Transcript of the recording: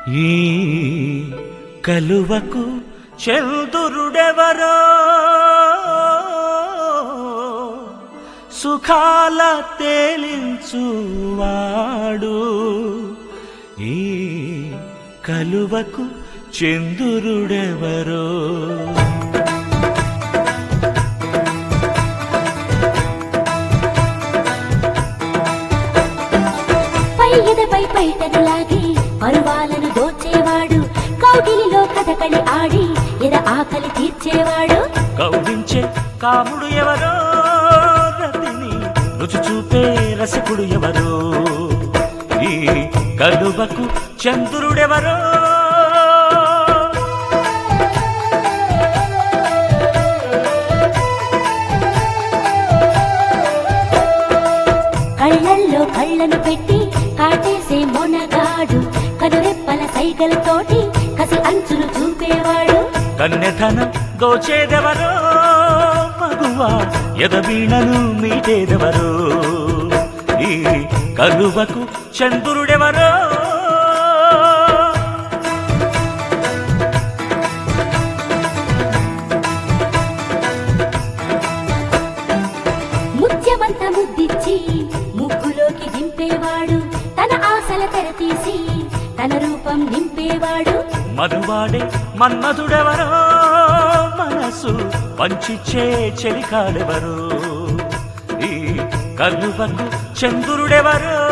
ఈ కలువకు చందురుడెవరో సుఖాల తేలించువాడు ఈ కలువకు చందురుడెవరో పై ఎదపై పైటను లాగి పరువాలను దోచేవాడు కౌగిలిలో కథకళి ఆడి ఎద ఆకలి తీర్చేవాడు కౌగించే కాముడు ఎవరో రతిని రుచి చూపే రసికుడు ఎవరో ఈ కలువకు చంద్రుడెవరో కళ్ళల్లో కళ్ళను పెట్టి కాటేసే మొనగాడు కనురెప్పల సైగలతోటి కసి అంచులు చూపేవాడు కన్యధనం దోచేదెవరో మగువా ఎదవీణను మీటేదెవరో ఈ కలువకు చంద్రుడెవరో ముత్యమంత ముద్దిచ్చి ముగ్గులోకి దింపేవాడు తన ఆశల తెరతీసి తన రూపం నింపేవాడు మధువాడే మన్మధుడెవరో మనసు పంచిచ్చే చెలికాడెవరో ఈ కలువకు చంద్రుడెవరో